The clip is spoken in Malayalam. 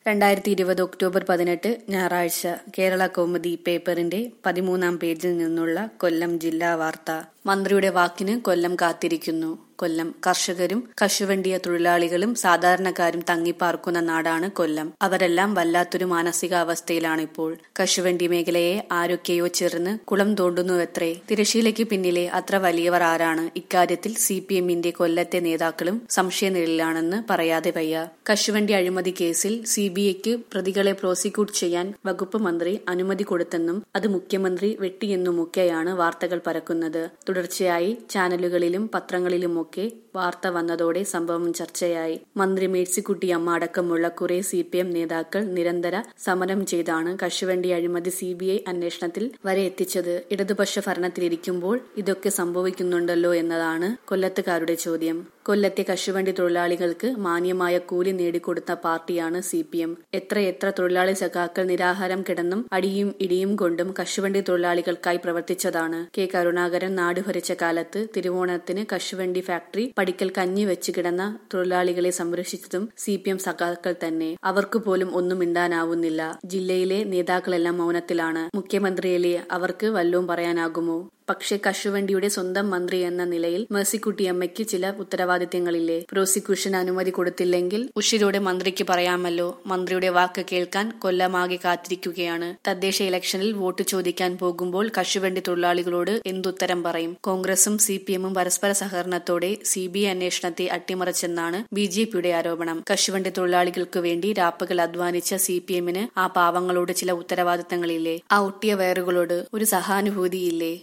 രണ്ടായിരത്തി ഇരുപത് ഒക്ടോബർ പതിനെട്ട് ഞായറാഴ്ച കേരള കൗമുദി പേപ്പറിന്റെ പതിമൂന്നാം പേജിൽ നിന്നുള്ള കൊല്ലം ജില്ലാ വാർത്ത മന്ത്രിയുടെ വാക്കിന് കൊല്ലം കാത്തിരിക്കുന്നു കൊല്ലം കർഷകരും കശുവണ്ടിയ തൊഴിലാളികളും സാധാരണക്കാരും തങ്ങിപ്പാർക്കുന്ന നാടാണ് കൊല്ലം അവരെല്ലാം വല്ലാത്തൊരു മാനസികാവസ്ഥയിലാണ് ഇപ്പോൾ കശുവണ്ടി മേഖലയെ ആരൊക്കെയോ ചേർന്ന് കുളം തോണ്ടുന്നുവെത്രേ തിരശീലയ്ക്ക് പിന്നിലെ അത്ര വലിയവർ ആരാണ് ഇക്കാര്യത്തിൽ സി പി എമ്മിന്റെ കൊല്ലത്തെ നേതാക്കളും സംശയനിഴലിലാണെന്ന് പറയാതെ വയ്യ കശുവണ്ടി അഴിമതി കേസിൽ സി ബി ഐക്ക് പ്രതികളെ പ്രോസിക്യൂട്ട് ചെയ്യാൻ വകുപ്പ് മന്ത്രി അനുമതി കൊടുത്തെന്നും അത് മുഖ്യമന്ത്രി വെട്ടിയെന്നുമൊക്കെയാണ് വാർത്തകൾ പരക്കുന്നത് തുടർച്ചയായി ചാനലുകളിലും പത്രങ്ങളിലുമൊക്കെ വാർത്ത വന്നതോടെ സംഭവം ചർച്ചയായി മന്ത്രി മേഴ്സിക്കുട്ടിയമ്മ അടക്കമുള്ള കുറെ സി പി എം നേതാക്കൾ നിരന്തര സമരം ചെയ്താണ് കശുവണ്ടി അഴിമതി സി ബി ഐ അന്വേഷണത്തിൽ വരെ എത്തിച്ചത് ഇടതുപക്ഷ ഭരണത്തിലിരിക്കുമ്പോൾ ഇതൊക്കെ സംഭവിക്കുന്നുണ്ടല്ലോ എന്നതാണ് കൊല്ലത്തുകാരുടെ ചോദ്യം കൊല്ലത്തെ കശുവണ്ടി തൊഴിലാളികൾക്ക് മാന്യമായ കൂലി നേടിക്കൊടുത്ത പാർട്ടിയാണ് സി പി എം എത്രയെത്ര തൊഴിലാളി സഖാക്കൾ നിരാഹാരം കിടന്നും അടിയും ഇടിയും കൊണ്ടും കശുവണ്ടി തൊഴിലാളികൾക്കായി പ്രവർത്തിച്ചതാണ് കെ കരുണാകരൻ നാടുഭരിച്ച കാലത്ത് തിരുവോണത്തിന് കശുവണ്ടി ഫാക്ടറി പടിക്കൽ കഞ്ഞി വെച്ച് കിടന്ന തൊഴിലാളികളെ സംരക്ഷിച്ചതും സി പി എം സഖാക്കൾ തന്നെ അവർക്ക് പോലും ഒന്നും മിണ്ടാനാവുന്നില്ല ജില്ലയിലെ നേതാക്കളെല്ലാം മൗനത്തിലാണ് മുഖ്യമന്ത്രിയിലെ അവർക്ക് വല്ലതും പറയാനാകുമോ പക്ഷേ കശുവണ്ടിയുടെ സ്വന്തം മന്ത്രി എന്ന നിലയിൽ മേഴ്സിക്കുട്ടിയമ്മയ്ക്ക് ചില ഉത്തരവാദിത്തങ്ങളില്ലേ പ്രോസിക്യൂഷൻ അനുമതി കൊടുത്തില്ലെങ്കിൽ ഉഷിരോടെ മന്ത്രിക്ക് പറയാമല്ലോ മന്ത്രിയുടെ വാക്ക് കേൾക്കാൻ കൊല്ലമാകെ കാത്തിരിക്കുകയാണ് തദ്ദേശ ഇലക്ഷനിൽ വോട്ട് ചോദിക്കാൻ പോകുമ്പോൾ കശുവണ്ടി തൊഴിലാളികളോട് എന്തുത്തരം പറയും കോൺഗ്രസും സി പി എമ്മും പരസ്പര സഹകരണത്തോടെ സി ബി ഐ അന്വേഷണത്തെ അട്ടിമറിച്ചെന്നാണ് ബി ജെ പിയുടെ ആരോപണം കശുവണ്ടി തൊഴിലാളികൾക്ക് വേണ്ടി രാപ്പകൽ അധ്വാനിച്ച സി പി എമ്മിന് ആ പാവങ്ങളോട് ചില ഉത്തരവാദിത്തങ്ങളില്ലേ ആ ഒട്ടിയ വയറുകളോട് ഒരു സഹാനുഭൂതിയില്ലേ